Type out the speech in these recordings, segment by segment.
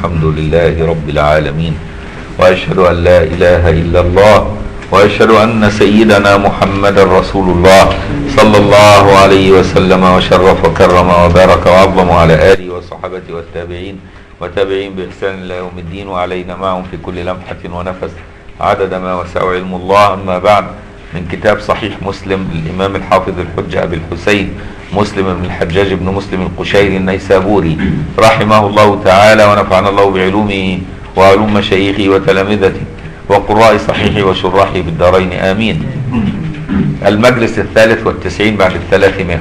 والحمد لله رب العالمين وأشهد أن لا إله إلا الله وأشهد أن سيدنا محمد رسول الله صلى الله عليه وسلم وشرف وكرم وبارك وعظم على آله وصحبه والتابعين وتابعين بإحسان إلى يوم الدين وعلينا معهم في كل لمحة ونفس عدد ما وسع علم الله أما بعد من كتاب صحيح مسلم للإمام الحافظ الحجة أبي الحسين مسلم بن الحجاج بن مسلم القشيري النيسابوري رحمه الله تعالى ونفعنا الله بعلومه وعلوم مشايخه وتلامذته وقراء صحيحه وشراحه في الدارين آمين المجلس الثالث والتسعين بعد الثلاثمائة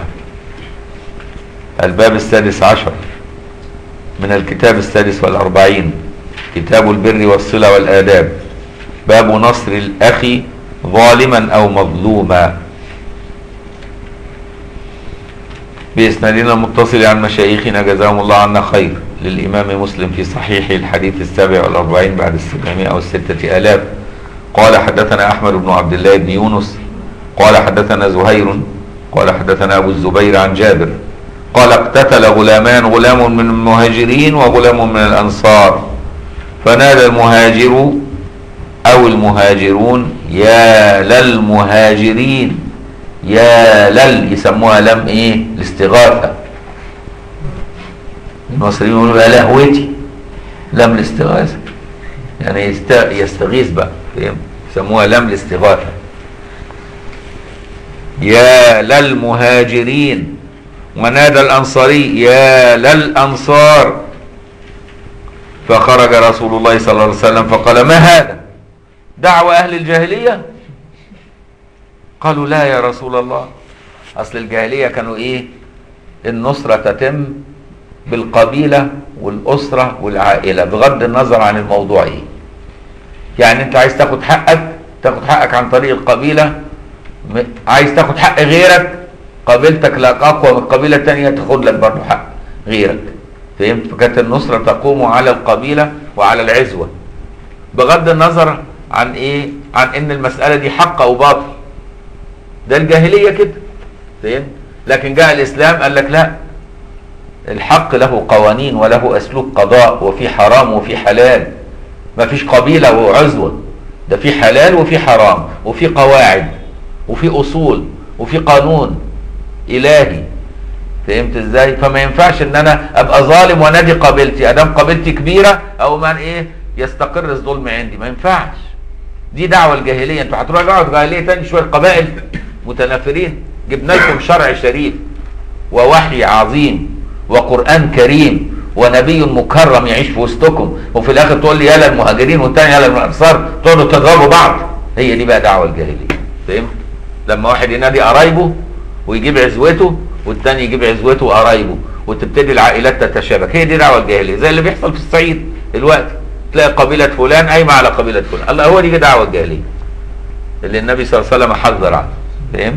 الباب السادس عشر من الكتاب السادس والأربعين كتاب البر والصلة والآداب باب نصر الأخ ظالما أو مظلوما بإسنادنا المتصل عن مشايخنا جزاهم الله عنا خير للإمام مسلم في صحيحه الحديث السابع والأربعين بعد السبعمائة أو الستة آلاف قال حدثنا أحمد بن عبد الله بن يونس قال حدثنا زهير قال حدثنا أبو الزبير عن جابر قال اقتتل غلامان غلام من المهاجرين وغلام من الأنصار فنادى المهاجر أو المهاجرون يا للمهاجرين يا لل يسموها لم ايه الاستغاثة المصريين يقولوا يا لهوتي لم الاستغاثة يعني يست... يستغيث بقى فهم يسموها لم الاستغاثة يا للمهاجرين ونادى الأنصاري يا للأنصار فخرج رسول الله صلى الله عليه وسلم فقال ما هذا دعوة أهل الجاهلية قالوا لا يا رسول الله أصل الجاهلية كانوا إيه النصرة تتم بالقبيلة والأسرة والعائلة بغض النظر عن الموضوع إيه يعني أنت عايز تاخد حقك تاخد حقك عن طريق القبيلة عايز تاخد حق غيرك قبيلتك لك أقوى من القبيلة التانية تاخد لك برضه حق غيرك فهمت فكانت النصرة تقوم على القبيلة وعلى العزوة بغض النظر عن ايه عن ان المسألة دي حق او باطل ده الجاهلية كده فهمت لكن جاء الاسلام قال لك لا الحق له قوانين وله اسلوب قضاء وفي حرام وفي حلال ما فيش قبيلة وعزوة ده في حلال وفي حرام وفي قواعد وفي اصول وفي قانون الهي فهمت ازاي فما ينفعش ان انا ابقى ظالم وانادي قبيلتي ادام قبيلتي كبيره او من ايه يستقر الظلم عندي ما ينفعش دي دعوه الجاهليه انتوا هتروحوا دعوه جاهليه تاني شويه قبائل متنافرين جبنا لكم شرع شريف ووحي عظيم وقران كريم ونبي مكرم يعيش في وسطكم وفي الاخر تقول لي يلا المهاجرين والتاني يلا الانصار تقعدوا تضربوا بعض هي دي بقى دعوه الجاهليه فهمت لما واحد ينادي قرايبه ويجيب عزوته والتاني يجيب عزوته وقرايبه وتبتدي العائلات تتشابك هي دي دعوه الجاهليه زي اللي بيحصل في الصعيد دلوقتي تلاقي قبيله فلان قايمه على قبيله فلان الله هو دي دعوه الجاهليه اللي النبي صلى الله عليه وسلم حذر عنه فاهم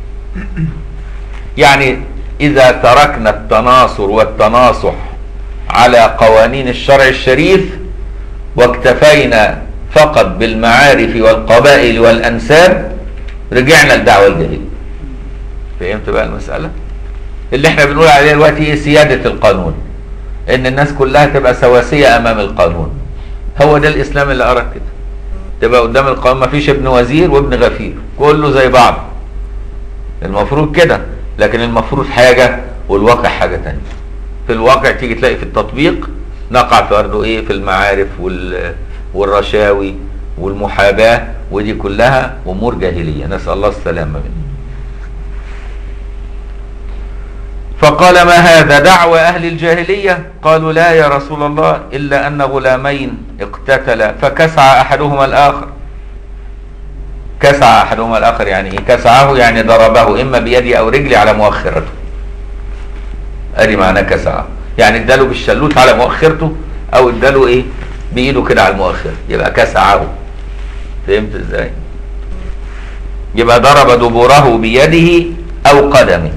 يعني اذا تركنا التناصر والتناصح على قوانين الشرع الشريف واكتفينا فقط بالمعارف والقبائل والانساب رجعنا لدعوه الجاهليه فهمت بقى المساله اللي احنا بنقول عليه دلوقتي ايه سياده القانون ان الناس كلها تبقى سواسيه امام القانون هو ده الاسلام اللي اراد كده تبقى قدام القانون ما فيش ابن وزير وابن غفير كله زي بعض المفروض كده لكن المفروض حاجه والواقع حاجه تانية في الواقع تيجي تلاقي في التطبيق نقع في برضه ايه في المعارف وال والرشاوي والمحاباه ودي كلها امور جاهليه نسال الله السلامه منها فقال ما هذا دعوة أهل الجاهلية قالوا لا يا رسول الله إلا أن غلامين اقتتلا فكسع أحدهما الآخر كسع أحدهما الآخر يعني إيه كسعه يعني ضربه إما بيدي أو رجلي على مؤخرته أدي معناه كسعه يعني اداله بالشلوت على مؤخرته أو اداله إيه بإيده كده على المؤخر يبقى كسعه فهمت إزاي يبقى ضرب دبره بيده أو قدمه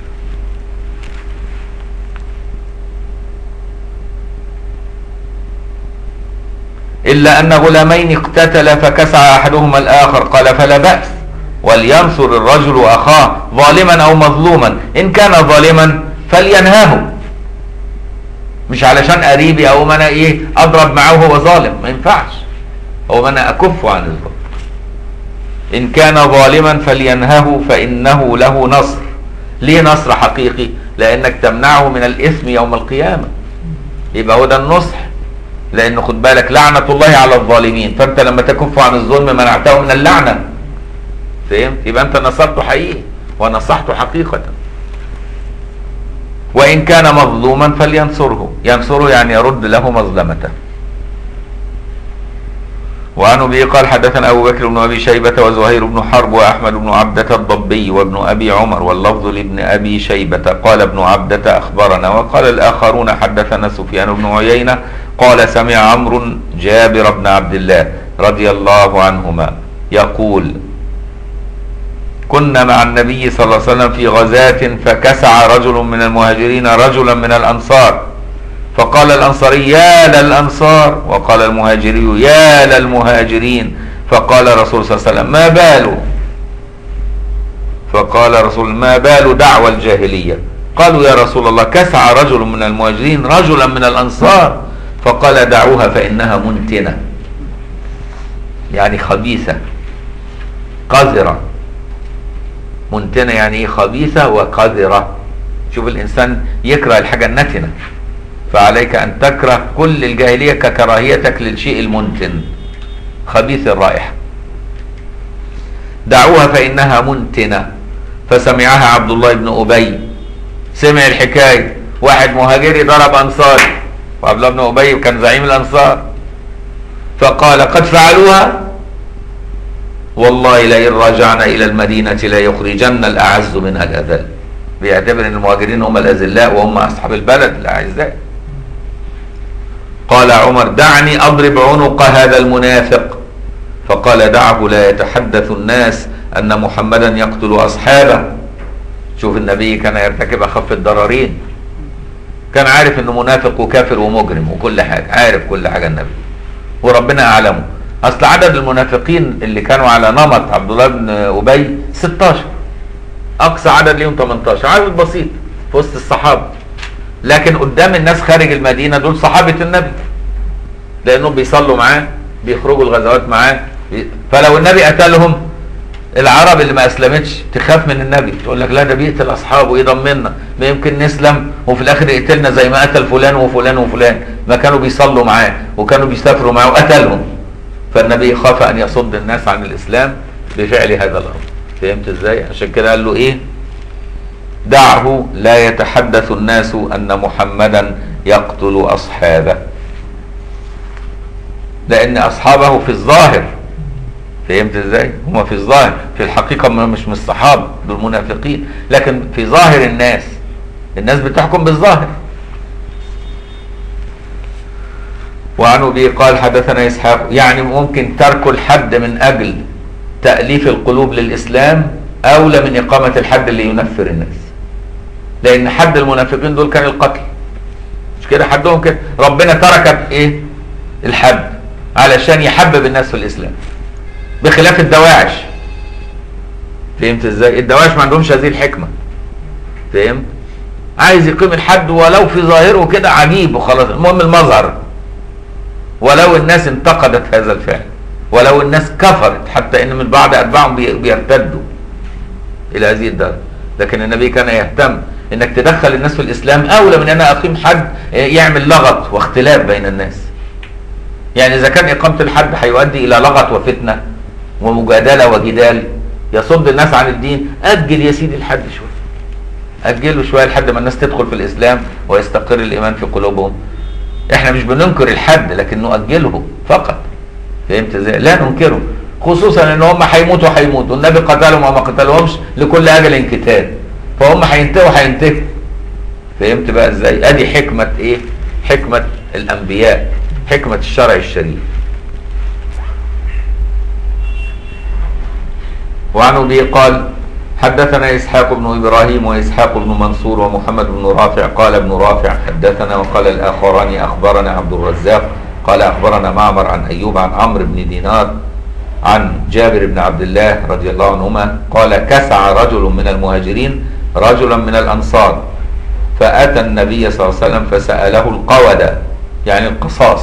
إلا أن غلامين اقتتلا فكسع أحدهما الآخر قال فلا بأس ولينصر الرجل أخاه ظالما أو مظلوما إن كان ظالما فلينهاه مش علشان قريبي او ما انا ايه اضرب معاه وهو ظالم ما ينفعش هو ما انا اكف عن الظلم ان كان ظالما فلينهه فانه له نصر ليه نصر حقيقي لانك تمنعه من الاثم يوم القيامه يبقى هو ده النصح لان خد بالك لعنه الله على الظالمين فانت لما تكف عن الظلم منعته من اللعنه فهمت يبقى انت نصرته حقيقي ونصحته حقيقه وإن كان مظلوما فلينصره ينصره يعني يرد له مظلمته وعن ابي قال حدثنا ابو بكر بن ابي شيبه وزهير بن حرب واحمد بن عبده الضبي وابن ابي عمر واللفظ لابن ابي شيبه قال ابن عبده اخبرنا وقال الاخرون حدثنا سفيان بن عيينه قال سمع عمرو جابر بن عبد الله رضي الله عنهما يقول كنا مع النبي صلى الله عليه وسلم في غزاة فكسع رجل من المهاجرين رجلا من الأنصار فقال الأنصاري يا للأنصار وقال المهاجري يا للمهاجرين فقال رسول صلى الله عليه وسلم ما بال فقال رسول ما بال دعوى الجاهلية قالوا يا رسول الله كسع رجل من المهاجرين رجلا من الأنصار فقال دعوها فإنها منتنة يعني خبيثة قذرة منتنة يعني ايه خبيثة وقذرة شوف الإنسان يكره الحاجة النتنة فعليك أن تكره كل الجاهلية ككراهيتك للشيء المنتن خبيث الرائحة دعوها فإنها منتنة فسمعها عبد الله بن أبي سمع الحكاية واحد مهاجري ضرب أنصاري وعبد الله بن أبي كان زعيم الأنصار فقال قد فعلوها والله لئن رجعنا الى المدينه ليخرجن الاعز منها الاذل بيعتبر ان المهاجرين هم الاذلاء وهم اصحاب البلد الاعزاء قال عمر دعني اضرب عنق هذا المنافق فقال دعه لا يتحدث الناس ان محمدا يقتل اصحابه شوف النبي كان يرتكب اخف الضررين كان عارف انه منافق وكافر ومجرم وكل حاجه عارف كل حاجه النبي وربنا اعلمه اصل عدد المنافقين اللي كانوا على نمط عبد الله بن ابي 16 اقصى عدد ليهم 18 عدد بسيط في وسط الصحابه لكن قدام الناس خارج المدينه دول صحابه النبي لانهم بيصلوا معاه بيخرجوا الغزوات معاه فلو النبي قتلهم العرب اللي ما اسلمتش تخاف من النبي تقول لك لا ده بيقتل اصحابه يضمننا ما يمكن نسلم وفي الاخر يقتلنا زي ما قتل فلان وفلان وفلان ما كانوا بيصلوا معاه وكانوا بيسافروا معاه وقتلهم فالنبي خاف ان يصد الناس عن الاسلام بفعل هذا الامر فهمت ازاي عشان كده قال له ايه دعه لا يتحدث الناس ان محمدا يقتل اصحابه لان اصحابه في الظاهر فهمت ازاي هم في الظاهر في الحقيقه مش من الصحابه دول منافقين لكن في ظاهر الناس الناس بتحكم بالظاهر وعن ابي قال حدثنا اسحاق يعني ممكن ترك الحد من اجل تاليف القلوب للاسلام اولى من اقامه الحد اللي ينفر الناس لان حد المنافقين دول كان القتل مش كده حدهم كده ربنا ترك ايه الحد علشان يحبب الناس في الاسلام بخلاف الدواعش فهمت ازاي الدواعش ما عندهمش هذه الحكمه فهمت عايز يقيم الحد ولو في ظاهره كده عجيب وخلاص المهم المظهر ولو الناس انتقدت هذا الفعل ولو الناس كفرت حتى ان من بعض اتباعهم بيرتدوا الى هذه الدرجه لكن النبي كان يهتم انك تدخل الناس في الاسلام اولى من ان انا اقيم حد يعمل لغط واختلاف بين الناس يعني اذا كان اقامه الحد هيؤدي الى لغط وفتنه ومجادله وجدال يصد الناس عن الدين اجل يا سيدي الحد شويه اجله شويه لحد ما الناس تدخل في الاسلام ويستقر الايمان في قلوبهم احنا مش بننكر الحد لكن نؤجله فقط فهمت ازاي لا ننكره خصوصا ان هم هيموتوا هيموتوا والنبي قتلهم وما قتلهمش لكل اجل كتاب فهم هينتهوا هينتهوا فهمت بقى ازاي ادي حكمه ايه حكمه الانبياء حكمه الشرع الشريف وعن ابي قال حدثنا اسحاق بن ابراهيم واسحاق بن منصور ومحمد بن رافع قال ابن رافع حدثنا وقال الاخران اخبرنا عبد الرزاق قال اخبرنا معمر عن ايوب عن عمرو بن دينار عن جابر بن عبد الله رضي الله عنهما قال كسع رجل من المهاجرين رجلا من الانصار فأتى النبي صلى الله عليه وسلم فسأله القود يعني القصاص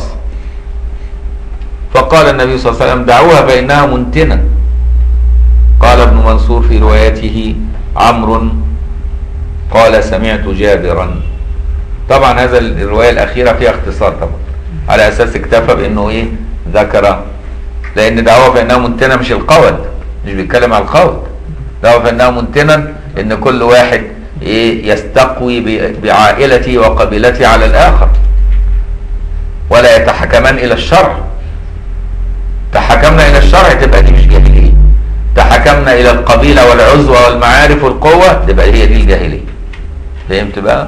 فقال النبي صلى الله عليه وسلم دعوها فإنها منتنة قال ابن منصور في روايته عمرو قال سمعت جابرا طبعا هذا الرواية الأخيرة فيها اختصار طبعا على أساس اكتفى بأنه إيه ذكر لأن دعوة فإنها منتنة مش القود مش بيتكلم على القود دعوة فإنها منتنة إن كل واحد إيه يستقوي ب- بعائلته وقبيلته على الآخر ولا يتحكمان إلى الشرع تحكمنا إلى الشرع تبقى دي مش جاهلية تحكمنا إلى القبيلة والعزوة والمعارف والقوة تبقى هي دي الجاهلية فهمت بقى؟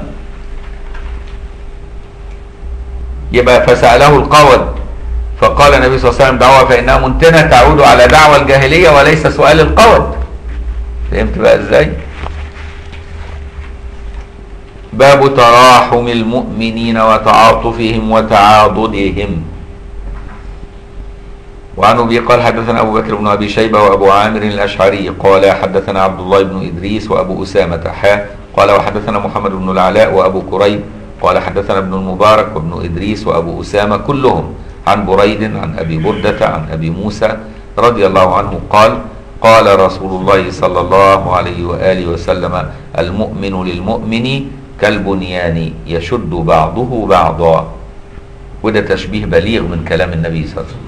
يبقى فسأله القود فقال النبي صلى الله عليه وسلم دعوة فإنها منتنة تعود على دعوة الجاهلية وليس سؤال القود فهمت بقى ازاي؟ باب تراحم المؤمنين وتعاطفهم وتعاضدهم وعن ابي قال حدثنا ابو بكر بن ابي شيبه وابو عامر الاشعري قال حدثنا عبد الله بن ادريس وابو اسامه حا قال وحدثنا محمد بن العلاء وابو كريب قال حدثنا ابن المبارك وابن ادريس وابو اسامه كلهم عن بريد عن ابي برده عن ابي موسى رضي الله عنه قال قال رسول الله صلى الله عليه واله وسلم المؤمن للمؤمن كالبنيان يشد بعضه بعضا وده تشبيه بليغ من كلام النبي صلى الله عليه وسلم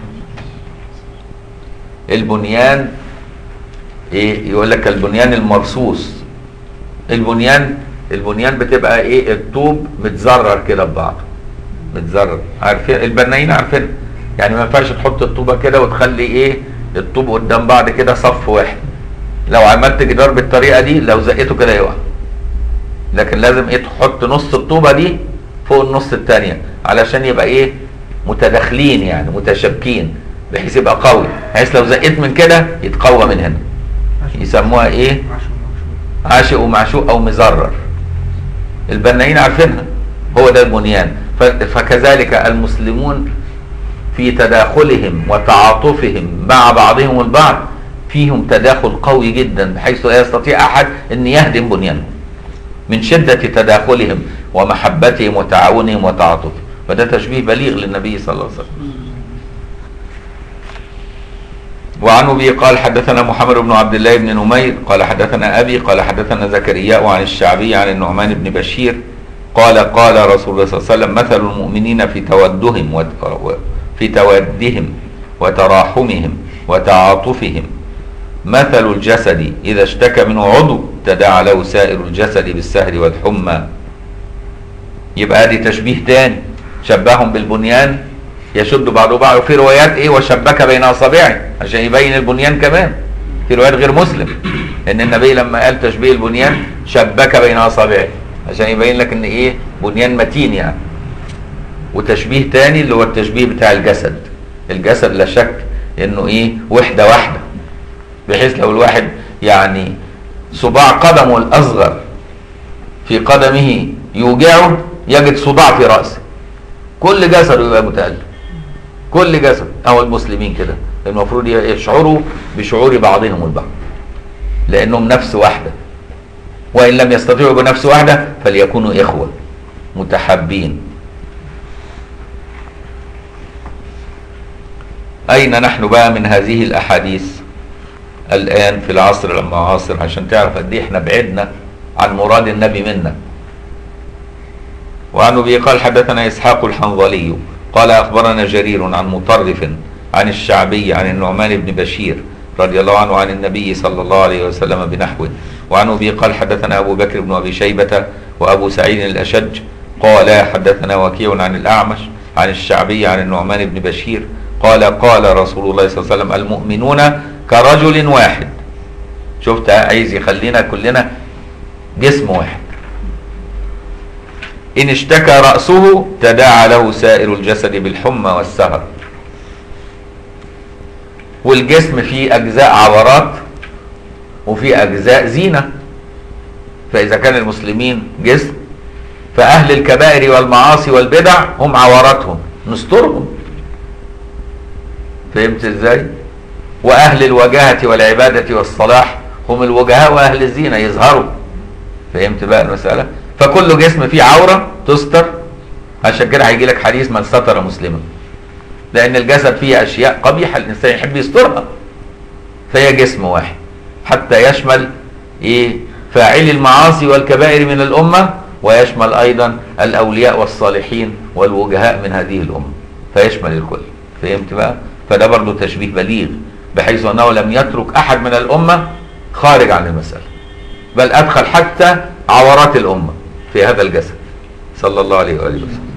البنيان ايه يقول لك البنيان المرصوص البنيان البنيان بتبقى ايه الطوب متزرر كده ببعضه متزرر عارفين البنايين عارفين يعني ما ينفعش تحط الطوبه كده وتخلي ايه الطوب قدام بعض كده صف واحد لو عملت جدار بالطريقه دي لو زقته كده يقع لكن لازم ايه تحط نص الطوبه دي فوق النص الثانيه علشان يبقى ايه متداخلين يعني متشابكين بحيث يبقى قوي بحيث لو زقيت من كده يتقوى من هنا يسموها ايه عاشق ومعشوق او مزرر البنايين عارفينها هو ده البنيان ف- فكذلك المسلمون في تداخلهم وتعاطفهم مع بعضهم البعض فيهم تداخل قوي جدا بحيث لا يستطيع احد ان يهدم بنيانهم من شدة تداخلهم ومحبتهم وتعاونهم وتعاطفهم فده تشبيه بليغ للنبي صلى الله عليه وسلم وعن ابي قال حدثنا محمد بن عبد الله بن نمير قال حدثنا ابي قال حدثنا زكريا عن الشعبي عن النعمان بن بشير قال قال رسول الله صلى الله عليه وسلم مثل المؤمنين في تودهم وت- في تودهم وتراحمهم وتعاطفهم مثل الجسد اذا اشتكى منه عضو تداعى له سائر الجسد بالسهر والحمى يبقى دي تشبيه تاني شبههم بالبنيان يشد بعضه بعض وفي روايات ايه وشبك بين اصابعه عشان يبين البنيان كمان في روايات غير مسلم ان النبي لما قال تشبيه البنيان شبك بين اصابعه عشان يبين لك ان ايه بنيان متين يعني وتشبيه تاني اللي هو التشبيه بتاع الجسد الجسد لا شك انه ايه وحده واحده بحيث لو الواحد يعني صباع قدمه الاصغر في قدمه يوجعه يجد صداع في راسه كل جسده يبقى متألم كل جسد او المسلمين كده المفروض يشعروا بشعور بعضهم البعض لانهم نفس واحده وان لم يستطيعوا بنفس واحده فليكونوا اخوه متحابين اين نحن بقى من هذه الاحاديث الان في العصر المعاصر عشان تعرف قد ايه احنا بعدنا عن مراد النبي منا وعن ابي قال حدثنا اسحاق الحنظلي قال اخبرنا جرير عن مطرف عن الشعبي عن النعمان بن بشير رضي الله عنه عن النبي صلى الله عليه وسلم بنحوه وعن ابي قال حدثنا ابو بكر بن ابي شيبه وابو سعيد الاشج قال حدثنا وكيع عن الاعمش عن الشعبي عن النعمان بن بشير قال قال رسول الله صلى الله عليه وسلم المؤمنون كرجل واحد شفت عايز يخلينا كلنا جسم واحد إن اشتكى رأسه تداعى له سائر الجسد بالحمى والسهر والجسم فيه أجزاء عورات وفيه أجزاء زينة فإذا كان المسلمين جسم فأهل الكبائر والمعاصي والبدع هم عوراتهم نسترهم فهمت ازاي وأهل الوجاهة والعبادة والصلاح هم الوجهاء وأهل الزينة يظهروا فهمت بقى المسألة فكل جسم فيه عوره تستر عشان كده هيجي لك حديث من ستر مسلما لان الجسد فيه اشياء قبيحه الانسان يحب يسترها فهي جسم واحد حتى يشمل ايه فاعلي المعاصي والكبائر من الامه ويشمل ايضا الاولياء والصالحين والوجهاء من هذه الامه فيشمل الكل فهمت بقى فده برضه تشبيه بليغ بحيث انه لم يترك احد من الامه خارج عن المساله بل ادخل حتى عورات الامه في هذا الجسد صلى الله عليه واله وسلم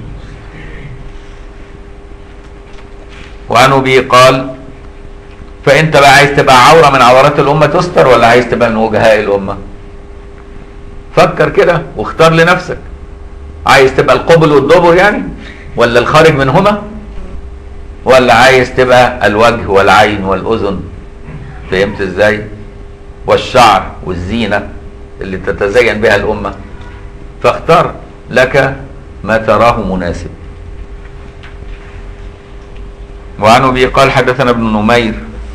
وعن ابي قال فانت بقى عايز تبقى عوره من عورات الامه تستر ولا عايز تبقى من وجهاء الامه فكر كده واختار لنفسك عايز تبقى القبل والدبر يعني ولا الخارج منهما ولا عايز تبقى الوجه والعين والاذن فهمت ازاي والشعر والزينه اللي تتزين بها الامه فاختار لك ما تراه مناسب وعن ابي قال حدثنا ابن نمير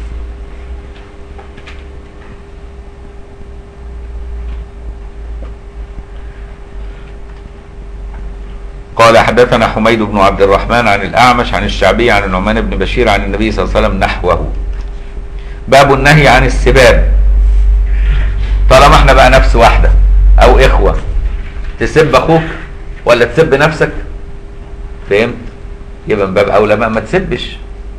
قال حدثنا حميد بن عبد الرحمن عن الأعمش عن الشعبي عن النعمان بن بشير عن النبي صلى الله عليه وسلم نحوه باب النهي عن السباب طالما احنا بقى نفس واحدة أو إخوة تسب أخوك ولا تسب نفسك فهمت يبقى من باب أولى بقى ما تسبش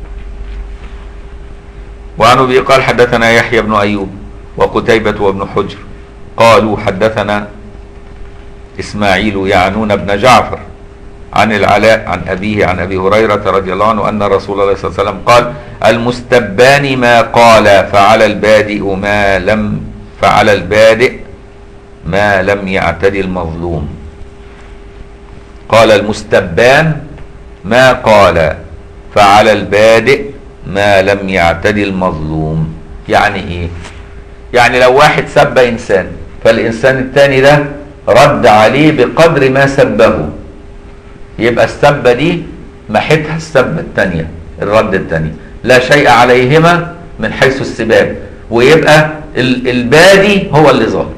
وعن ابي قال حدثنا يحيى بن ايوب وقتيبة وابن حجر قالوا حدثنا اسماعيل يعنون بن جعفر عن العلاء عن ابيه عن ابي هريرة رضي الله عنه ان رسول الله صلى الله عليه وسلم قال المستبان ما قال فعلى البادئ ما لم فعلى البادئ ما لم يعتدي المظلوم قال المستبان ما قال فعلى البادئ ما لم يعتدي المظلوم يعني ايه يعني لو واحد سب انسان فالانسان الثاني ده رد عليه بقدر ما سبه يبقى السبه دي محتها السبه الثانيه الرد الثاني لا شيء عليهما من حيث السباب ويبقى ال- البادي هو اللي ظالم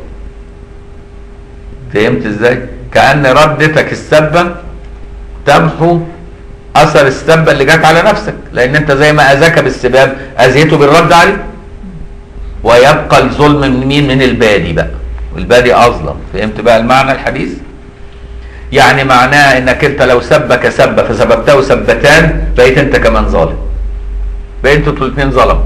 فهمت ازاي كأن ردتك السبه تمحو اثر السبه اللي جت على نفسك لان انت زي ما اذاك بالسباب اذيته بالرد عليه ويبقى الظلم من مين من البادي بقى والبادي اظلم فهمت بقى المعنى الحديث يعني معناه انك انت لو سبك سبه فسببته سبتان بقيت انت كمان ظالم بقيت انتوا الاثنين ظلم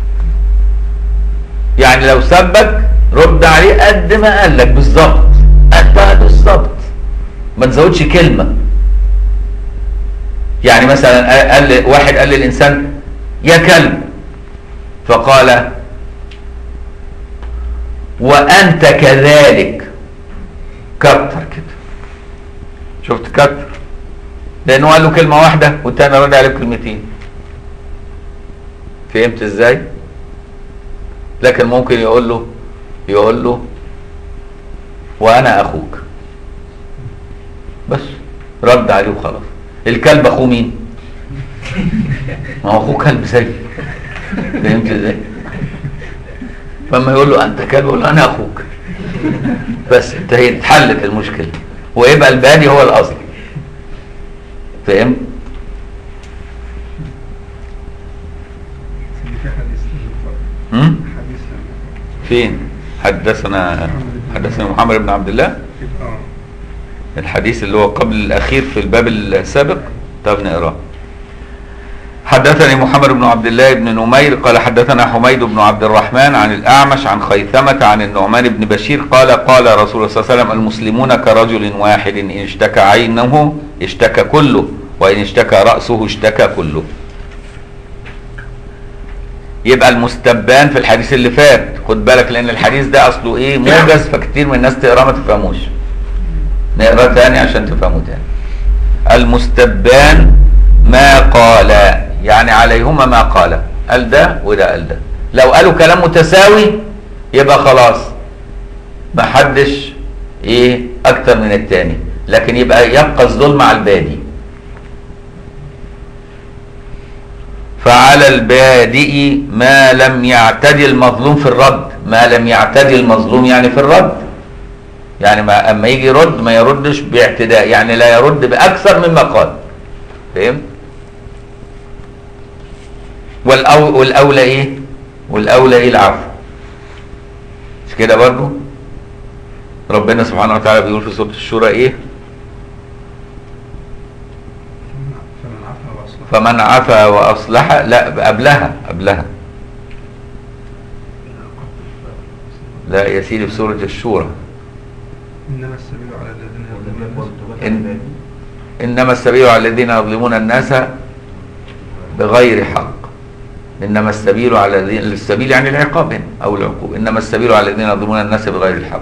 يعني لو سبك رد عليه قد ما قال لك بالظبط قد بالظبط ما تزودش كلمه يعني مثلا قال واحد قال للانسان يا كلب فقال وانت كذلك كتر كده شفت كتر لانه قال له كلمه واحده والتاني رد عليه بكلمتين فهمت ازاي لكن ممكن يقول له يقول له وانا اخوك بس رد عليه وخلاص الكلب اخوه مين ما هو اخوه كلب زيه فهمت ازاي فما يقول له انت كلب يقول له انا اخوك بس انتهت اتحلت المشكله ويبقى البادي هو الاصل فهمت في حديث هم؟ حديث فين حدثنا حدثنا محمد بن عبد الله اه الحديث اللي هو قبل الأخير في الباب السابق طب نقراه حدثني محمد بن عبد الله بن نمير قال حدثنا حميد بن عبد الرحمن عن الأعمش عن خيثمة عن النعمان بن بشير قال قال رسول الله صلى الله عليه وسلم المسلمون كرجل واحد إن اشتكى عينه اشتكى كله وإن اشتكى رأسه اشتكى كله يبقى المستبان في الحديث اللي فات خد بالك لأن الحديث ده أصله إيه موجز فكتير من الناس تقراه ما تفهموش نقرا تاني عشان تفهموا تاني المستبان ما قال يعني عليهما ما قال قال ده وده قال ده لو قالوا كلام متساوي يبقى خلاص ما حدش ايه اكتر من التاني لكن يبقى يبقى الظلم على البادي فعلى البادئ ما لم يعتدي المظلوم في الرد ما لم يعتدي المظلوم يعني في الرد يعني ما اما يجي يرد ما يردش باعتداء يعني لا يرد باكثر مما قال فهمت والأو والاولى ايه والاولى ايه العفو مش كده برضه ربنا سبحانه وتعالى بيقول في سوره الشورى ايه فمن عفا واصلح فمن عفا واصلح لا قبلها قبلها لا يا سيدي في سوره الشورى انما السبيل على الذين يظلمون الناس إن انما السبيل على الذين يظلمون الناس بغير حق انما السبيل على الذين السبيل يعني العقاب هنا او العقوب انما السبيل على الذين يظلمون الناس بغير الحق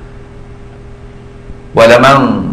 ولمن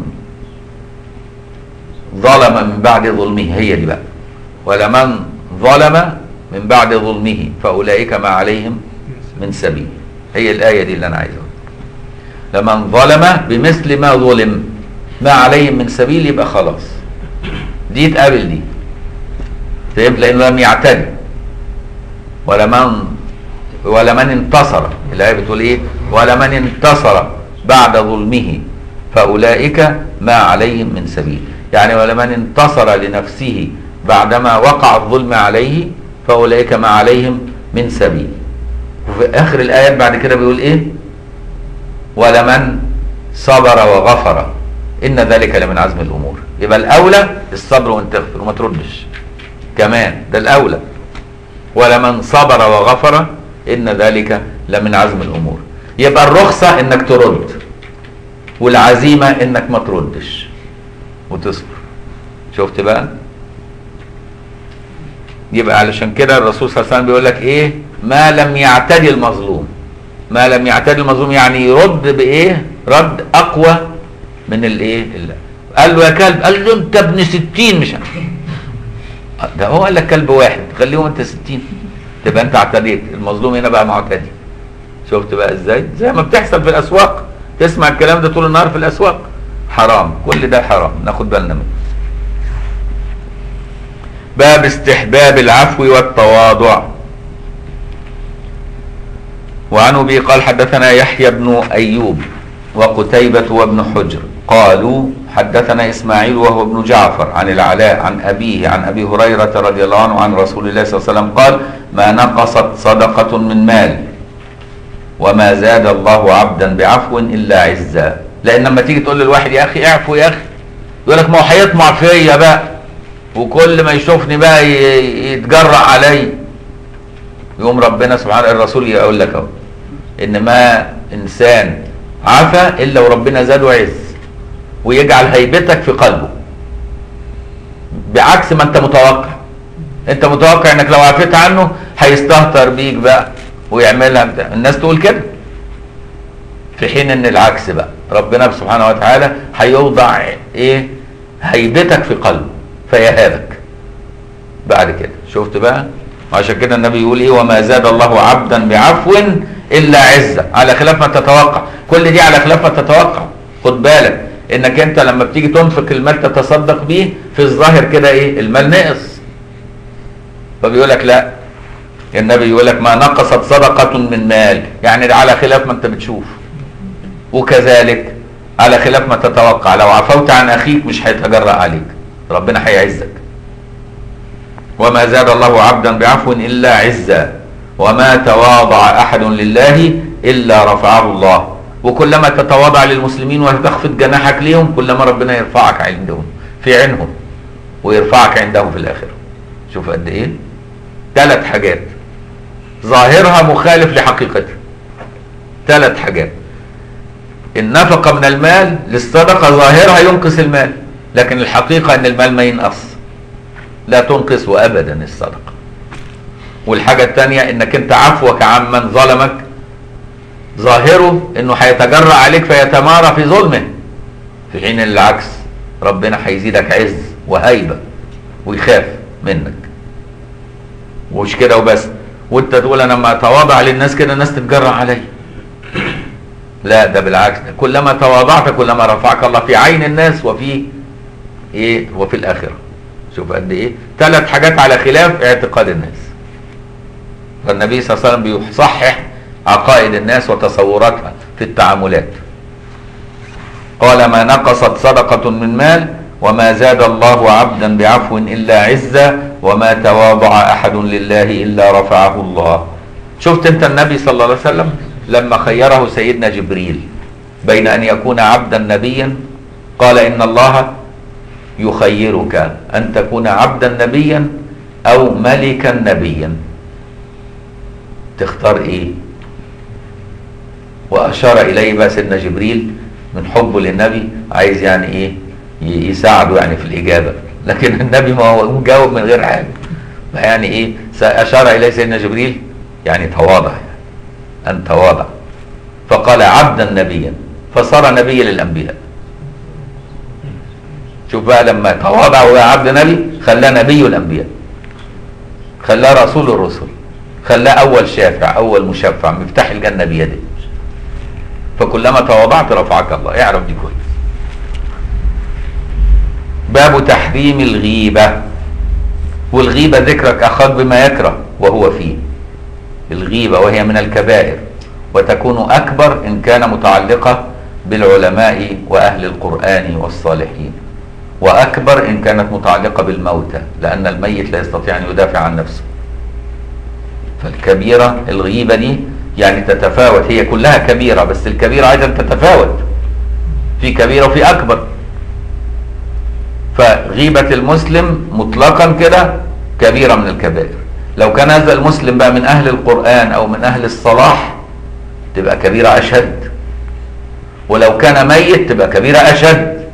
ظلم من بعد ظلمه هي دي بقى ولمن ظلم من بعد ظلمه فاولئك ما عليهم من سبيل هي الايه دي اللي انا عايز اقولها لمن ظلم بمثل ما ظلم ما عليهم من سبيل يبقى خلاص دي تقابل دي فهمت لانه لم يعتدي ولمن ولمن انتصر الايه بتقول ايه ولمن انتصر بعد ظلمه فاولئك ما عليهم من سبيل يعني ولمن انتصر لنفسه بعدما وقع الظلم عليه فاولئك ما عليهم من سبيل وفي اخر الايات بعد كده بيقول ايه ولمن صبر وغفر ان ذلك لمن عزم الامور يبقى الاولى الصبر وان تغفر وما تردش كمان ده الاولى ولمن صبر وغفر ان ذلك لمن عزم الامور يبقى الرخصه انك ترد والعزيمه انك ما تردش وتصبر شفت بقى يبقى علشان كده الرسول صلى الله عليه وسلم بيقول لك ايه ما لم يعتدي المظلوم ما لم يعتدي المظلوم يعني يرد بايه رد اقوى من الايه ال- قال له يا كلب قال له انت ابن ستين مش عارف. ده هو قال لك كلب واحد خليهم انت ستين تبقى انت اعتديت المظلوم هنا بقى معتدي شفت بقى ازاي زي ما بتحصل في الاسواق تسمع الكلام ده طول النهار في الاسواق حرام كل ده حرام ناخد بالنا منه باب استحباب العفو والتواضع وعن ابي قال حدثنا يحيى بن ايوب وقتيبة وابن حجر قالوا حدثنا اسماعيل وهو ابن جعفر عن العلاء عن ابيه عن ابي هريرة رضي الله عنه عن رسول الله صلى الله عليه وسلم قال ما نقصت صدقة من مال وما زاد الله عبدا بعفو الا عزا لان لما تيجي تقول للواحد يا اخي اعفو يا اخي يقول لك ما هو هيطمع فيا بقى وكل ما يشوفني بقى ي- يتجرأ علي يقوم ربنا سبحانه الرسول يقول لك اهو ان ما انسان عفا الا وربنا زاده عز ويجعل هيبتك في قلبه بعكس ما انت متوقع انت متوقع انك لو عفيت عنه هيستهتر بيك بقى ويعملها بتاع. الناس تقول كده في حين ان العكس بقى ربنا سبحانه وتعالى هيوضع ايه هيبتك في قلبه فيهابك بعد كده شفت بقى وعشان كده النبي يقول ايه وما زاد الله عبدا بعفو الا عزه على خلاف ما تتوقع كل دي على خلاف ما تتوقع خد بالك انك انت لما بتيجي تنفق المال تتصدق بيه في الظاهر كده ايه المال نقص فبيقول لك لا النبي يقول لك ما نقصت صدقة من مال يعني ده على خلاف ما انت بتشوف وكذلك على خلاف ما تتوقع لو عفوت عن اخيك مش هيتجرأ عليك ربنا هيعزك وما زاد الله عبدا بعفو الا عزا وما تواضع احد لله الا رفعه الله وكلما تتواضع للمسلمين وتخفض جناحك ليهم كلما ربنا يرفعك عندهم في عينهم ويرفعك عندهم في الاخره شوف قد ايه ثلاث حاجات ظاهرها مخالف لحقيقتها ثلاث حاجات النفقه من المال للصدقه ظاهرها ينقص المال لكن الحقيقه ان المال ما ينقص لا تنقصه ابدا الصدقه والحاجه الثانيه انك انت عفوك عمن ظلمك ظاهره انه هيتجرأ عليك فيتمارى في ظلمه في حين إن العكس ربنا هيزيدك عز وهيبه ويخاف منك ومش كده وبس وانت تقول انا لما اتواضع للناس كده الناس تتجرأ عليا لا ده بالعكس ده كلما تواضعت كلما رفعك الله في عين الناس وفي ايه وفي الاخره شوف قد ايه ثلاث حاجات على خلاف اعتقاد الناس فالنبي صلى الله عليه وسلم بيصحح عقائد الناس وتصوراتها في التعاملات قال ما نقصت صدقة من مال وما زاد الله عبدا بعفو إلا عزا وما تواضع أحد لله إلا رفعه الله شفت انت النبي صلى الله عليه وسلم لما خيره سيدنا جبريل بين أن يكون عبدا نبيا قال إن الله يخيرك أن تكون عبدا نبيا أو ملكا نبيا تختار إيه وأشار إليه بقى سيدنا جبريل من حبه للنبي عايز يعني إيه ي- يساعده يعني في الإجابة لكن النبي ما هو مجاوب من غير حاجة يعني إيه أشار إليه سيدنا جبريل يعني تواضع يعني أن تواضع فقال عبدا نبيا فصار نبيا للأنبياء شوف بقى لما تواضع وبقى عبد نبي خلاه نبي الأنبياء خلاه رسول الرسل خلاه أول شافع أول مشفع مفتاح الجنة بيده فكلما تواضعت رفعك الله اعرف دي كويس باب تحريم الغيبة والغيبة ذكرك أخاك بما يكره وهو فيه الغيبة وهي من الكبائر وتكون أكبر إن كان متعلقة بالعلماء وأهل القرآن والصالحين وأكبر إن كانت متعلقة بالموتى لأن الميت لا يستطيع أن يدافع عن نفسه فالكبيرة الغيبة دي يعني تتفاوت هي كلها كبيرة بس الكبيرة أيضا تتفاوت في كبيرة وفي أكبر فغيبة المسلم مطلقا كده كبيرة من الكبائر لو كان هذا المسلم بقى من أهل القرآن أو من أهل الصلاح تبقى كبيرة أشد ولو كان ميت تبقى كبيرة أشد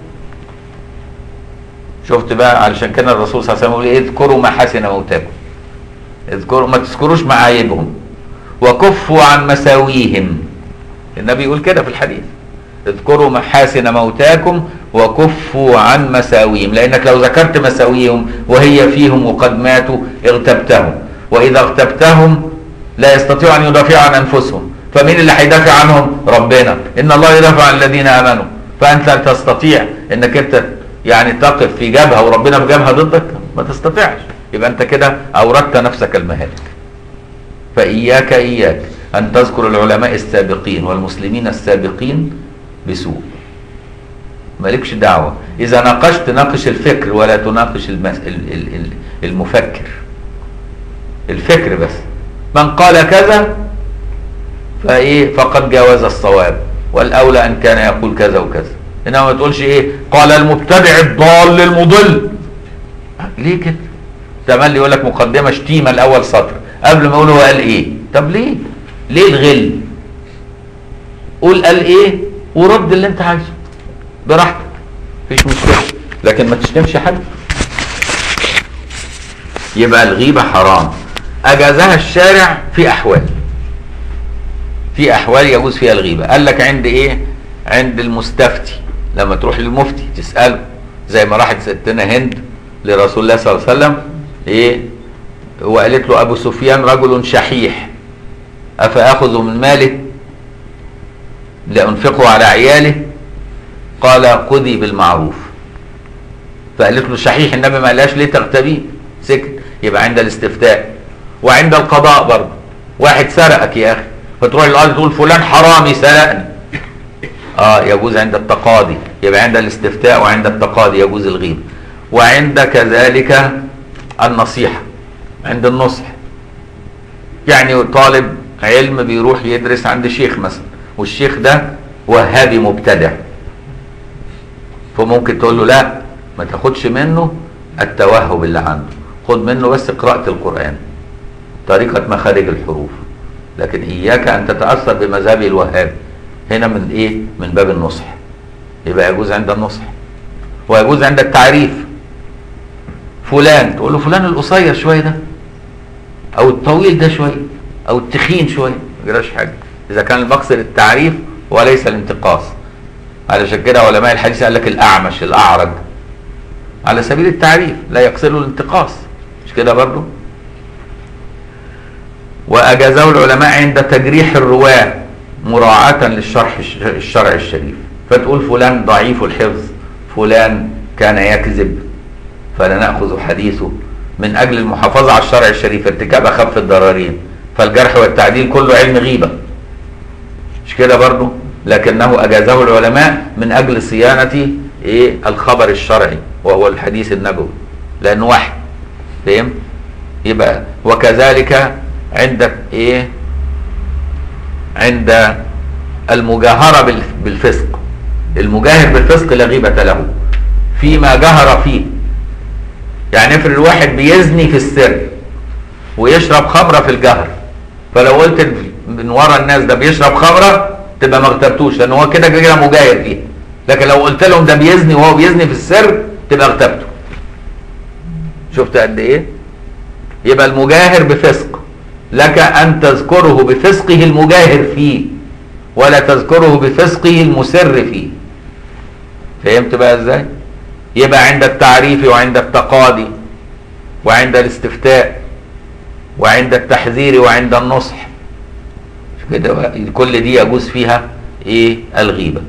شفت بقى علشان كده الرسول صلى الله عليه وسلم يقول إيه؟ اذكروا محاسن موتاكم اذكروا ما تذكروش معايبهم وكفوا عن مساويهم النبي يقول كده في الحديث اذكروا محاسن موتاكم وكفوا عن مساويهم لانك لو ذكرت مساويهم وهي فيهم وقد ماتوا اغتبتهم واذا اغتبتهم لا يستطيعوا ان يدافعوا عن انفسهم فمين اللي هيدافع عنهم ربنا ان الله يدافع عن الذين امنوا فانت لا تستطيع انك انت يعني تقف في جبهه وربنا في جبهه ضدك ما تستطيعش يبقى انت كده اوردت نفسك المهالك فإياك إياك أن تذكر العلماء السابقين والمسلمين السابقين بسوء مالكش دعوة إذا ناقشت ناقش الفكر ولا تناقش المس... ال- ال- ال- المفكر الفكر بس من قال كذا فإيه فقد جاوز الصواب والأولى أن كان يقول كذا وكذا إنما ما تقولش إيه قال المبتدع الضال المضل ليه كده تملي يقول لك مقدمة شتيمة الأول سطر قبل ما يقول هو قال ايه طب ليه ليه الغل قول قال ايه ورد اللي انت عايزه براحتك مفيش مشكله لكن ما تشتمش حد يبقى الغيبه حرام اجازها الشارع في احوال في احوال يجوز فيها الغيبه قال لك عند ايه عند المستفتي لما تروح للمفتي تساله زي ما راحت ستنا هند لرسول الله صلى الله عليه وسلم ايه وقالت له ابو سفيان رجل شحيح افاخذ من ماله لانفقه على عياله قال خذي بالمعروف فقالت له شحيح النبي ما قالهاش ليه تغتبيه سكت يبقى عند الاستفتاء وعند القضاء برضه واحد سرقك يا اخي فتروح للقاضي تقول فلان حرامي سرقني اه يجوز عند التقاضي يبقى عند الاستفتاء وعند التقاضي يجوز الغيبه وعند كذلك النصيحه عند النصح يعني طالب علم بيروح يدرس عند شيخ مثلا والشيخ ده وهابي مبتدع فممكن تقول له لا ما تاخدش منه التوهب اللي عنده خد منه بس قراءة القرآن طريقة مخارج الحروف لكن إياك أن تتأثر بمذهب الوهابي هنا من إيه؟ من باب النصح يبقى يجوز عند النصح ويجوز عند التعريف فلان تقول له فلان القصير شويه ده او الطويل ده شويه او التخين شويه ما جراش حاجه اذا كان المقصد التعريف وليس الانتقاص علشان كده علماء الحديث قال لك الاعمش الاعرج على سبيل التعريف لا يقصده الانتقاص مش كده برضه واجازه العلماء عند تجريح الرواه مراعاة للشرح الشرع الشريف فتقول فلان ضعيف الحفظ فلان كان يكذب فلا ناخذ حديثه من اجل المحافظه على الشرع الشريف ارتكاب اخف الضررين فالجرح والتعديل كله علم غيبه مش كده برضه لكنه اجازه العلماء من اجل صيانه ايه الخبر الشرعي وهو الحديث النبوي لانه وحي فهم يبقى وكذلك عند ايه عند المجاهرة بال- بالفسق المجاهر بالفسق لا غيبة له فيما جهر فيه يعني افرض الواحد بيزني في السر ويشرب خمرة في الجهر فلو قلت من ورا الناس ده بيشرب خمرة تبقى ما اغتبتوش لان هو كده كده مجاهر فيه لكن لو قلت لهم ده بيزني وهو بيزني في السر تبقى اغتبته شفت قد ايه يبقى المجاهر بفسق لك ان تذكره بفسقه المجاهر فيه ولا تذكره بفسقه المسر فيه فهمت بقى ازاي يبقى عند التعريف وعند التقاضي وعند الاستفتاء وعند التحذير وعند النصح مش كده بقى؟ كل دي يجوز فيها ايه الغيبه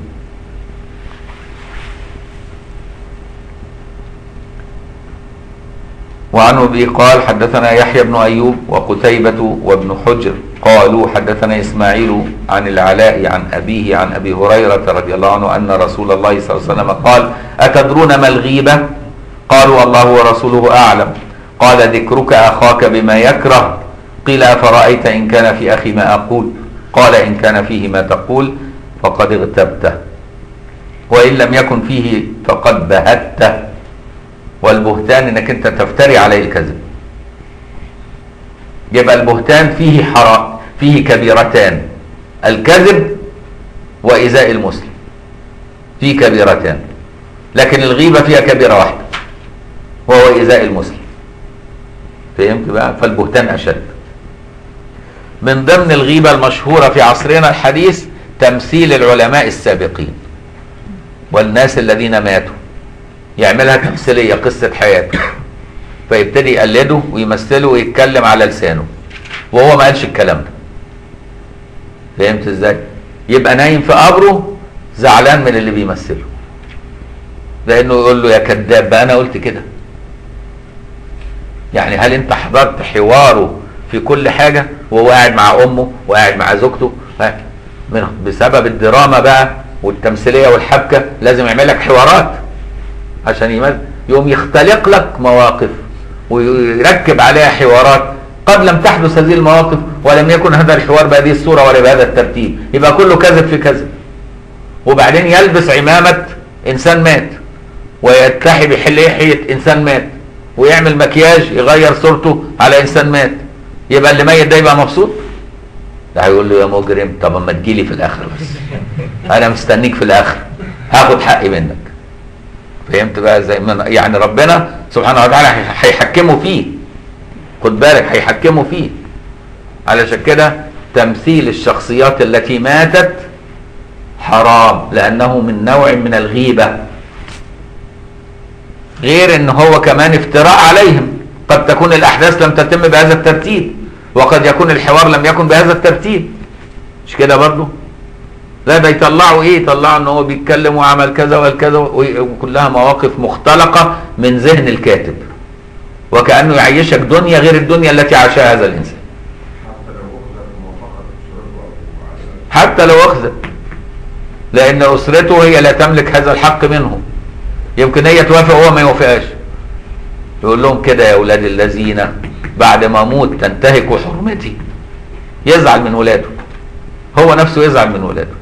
وعن ابي قال حدثنا يحيى بن ايوب وقتيبة وابن حجر قالوا حدثنا اسماعيل عن العلاء عن ابيه عن ابي هريرة رضي الله عنه ان رسول الله صلى الله عليه وسلم قال اتدرون ما الغيبة قالوا الله ورسوله اعلم قال ذكرك اخاك بما يكره قيل افرايت ان كان في اخي ما اقول قال ان كان فيه ما تقول فقد اغتبته وان لم يكن فيه فقد بهته والبهتان انك انت تفتري عليه الكذب يبقى البهتان فيه حرام فيه كبيرتان الكذب وإيذاء المسلم فيه كبيرتان لكن الغيبة فيها كبيرة واحدة وهو إيذاء المسلم فهمت بقى فالبهتان أشد من ضمن الغيبة المشهورة في عصرنا الحديث تمثيل العلماء السابقين والناس الذين ماتوا يعملها تمثيليه قصه حياته فيبتدي يقلده ويمثله ويتكلم على لسانه وهو ما قالش الكلام ده فهمت ازاي يبقى نايم في قبره زعلان من اللي بيمثله لانه يقول له يا كذاب بقى انا قلت كده يعني هل انت حضرت حواره في كل حاجه وهو قاعد مع امه وقاعد مع زوجته ها؟ من بسبب الدراما بقى والتمثيليه والحبكه لازم يعمل لك حوارات عشان يمثل يقوم يختلق لك مواقف ويركب عليها حوارات قد لم تحدث هذه المواقف ولم يكن هذا الحوار بهذه الصورة ولا بهذا الترتيب يبقى كله كذب في كذب وبعدين يلبس عمامة إنسان مات ويتحي بحليحية إنسان مات ويعمل مكياج يغير صورته على إنسان مات يبقى اللي ميت ده يبقى مبسوط ده هيقول له يا مجرم طب اما تجيلي في الآخر بس أنا مستنيك في الآخر هاخد حقي منك فهمت بقى ازاي من يعني ربنا سبحانه وتعالى هيحكمه فيه خد بالك هيحكمه فيه علشان كده تمثيل الشخصيات التي ماتت حرام لانه من نوع من الغيبه غير ان هو كمان افتراء عليهم قد تكون الاحداث لم تتم بهذا الترتيب وقد يكون الحوار لم يكن بهذا الترتيب مش كده برضه لا ده يطلعوا ايه يطلعوا ان هو بيتكلم وعمل كذا وقال كذا وكلها مواقف مختلقة من ذهن الكاتب وكأنه يعيشك دنيا غير الدنيا التي عاشها هذا الانسان حتى لو اخذت لان اسرته هي لا تملك هذا الحق منه يمكن هي توافق وهو ما يوافقهاش يقول لهم كده يا اولاد الذين بعد ما اموت تنتهكوا حرمتي يزعل من ولاده هو نفسه يزعل من ولاده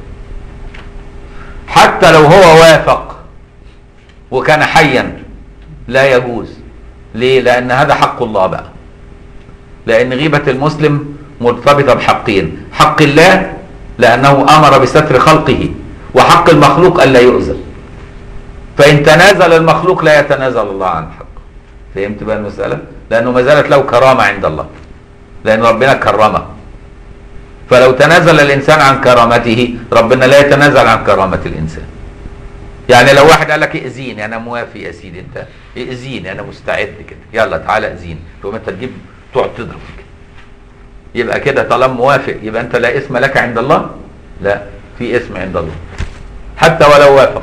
حتى لو هو وافق وكان حيا لا يجوز ليه لان هذا حق الله بقى لان غيبة المسلم مرتبطة بحقين حق الله لانه امر بستر خلقه وحق المخلوق الا يؤذى فان تنازل المخلوق لا يتنازل الله عن حقه فهمت بقى المسألة لانه ما زالت له كرامة عند الله لان ربنا كرمه فلو تنازل الانسان عن كرامته ربنا لا يتنازل عن كرامة الانسان يعني لو واحد قال لك ائذيني انا موافق يا سيدي انت ائذيني انا مستعد كده يلا تعالى ائذيني تقوم انت تجيب تقعد تضرب كده يبقى كده طالما موافق يبقى انت لا اثم لك عند الله لا في اثم عند الله حتى ولو وافق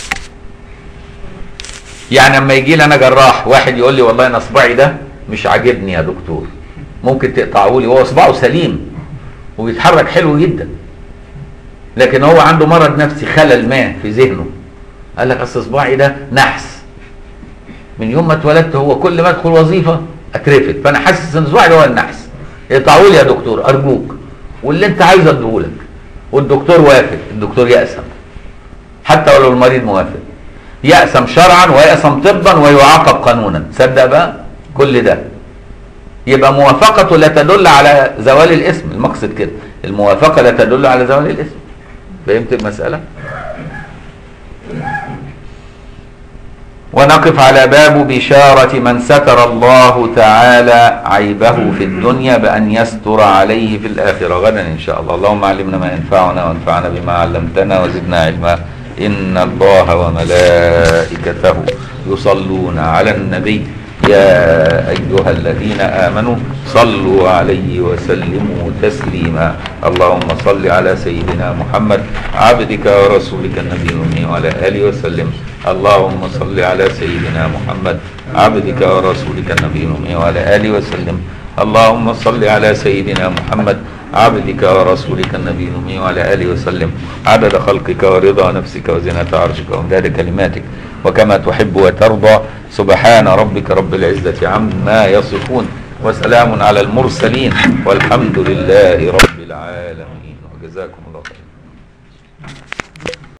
يعني اما يجي لي انا جراح واحد يقول لي والله انا اصبعي ده مش عاجبني يا دكتور ممكن تقطعه لي وهو اصبعه سليم وبيتحرك حلو جدا لكن هو عنده مرض نفسي خلل ما في ذهنه قال لك اصل صباعي ده نحس من يوم ما اتولدت هو كل ما ادخل وظيفه اترفد فانا حاسس ان صباعي هو النحس اقطعوا لي يا دكتور ارجوك واللي انت عايزه اديهولك والدكتور وافق الدكتور يأسم حتى ولو المريض موافق يأسم شرعا ويأسم طبا ويعاقب قانونا تصدق بقى كل ده يبقى موافقته لا تدل على زوال الاسم المقصد كده الموافقة لا تدل على زوال الاسم فهمت المسألة ونقف على باب بشارة من ستر الله تعالى عيبه في الدنيا بأن يستر عليه في الآخرة غدا إن شاء الله اللهم علمنا ما ينفعنا وانفعنا بما علمتنا وزدنا علما إن الله وملائكته يصلون على النبي يا أيها الذين آمنوا صلوا عليه وسلموا تسليما اللهم صل على سيدنا محمد عبدك ورسولك النبي الأمي وعلى آله وسلم اللهم صل على سيدنا محمد عبدك ورسولك النبي الأمي وعلى آله وسلم اللهم صل على سيدنا محمد عبدك ورسولك النبي الأمي وعلى آله وسلم عدد خلقك ورضا نفسك وزنة عرشك ومداد كلماتك وكما تحب وترضى سبحان ربك رب العزة عما يصفون وسلام على المرسلين والحمد لله رب العالمين وجزاكم